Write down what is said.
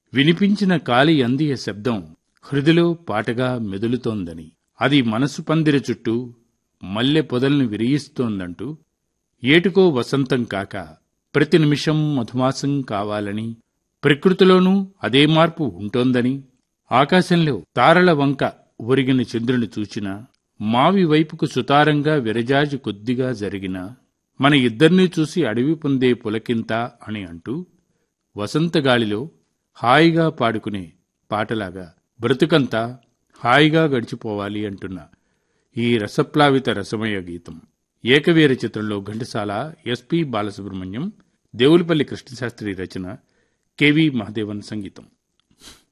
వినిపించిన కాలి అందియ శబ్దం హృదిలో పాటగా మెదులుతోందని అది మనసు పందిర చుట్టూ మల్లె పొదల్ని విరియిస్తోందంటూ ఏటుకో వసంతం కాక ప్రతి నిమిషం మధుమాసం కావాలని ప్రకృతిలోనూ అదే మార్పు ఉంటోందని ఆకాశంలో తారల వంక ఒరిగిన చంద్రుని చూచినా మావి వైపుకు సుతారంగా విరజాజి కొద్దిగా జరిగిన మన ఇద్దరినీ చూసి అడవి పొందే పులకింత అని అంటూ వసంతగాలిలో హాయిగా పాడుకునే పాటలాగా బ్రతుకంతా హాయిగా గడిచిపోవాలి అంటున్న ఈ రసప్లావిత రసమయ గీతం ఏకవీర చిత్రంలో ఘంటసాల ఎస్పి బాలసుబ్రహ్మణ్యం దేవులపల్లి కృష్ణశాస్త్రి రచన కెవి మహదేవన్ సంగీతం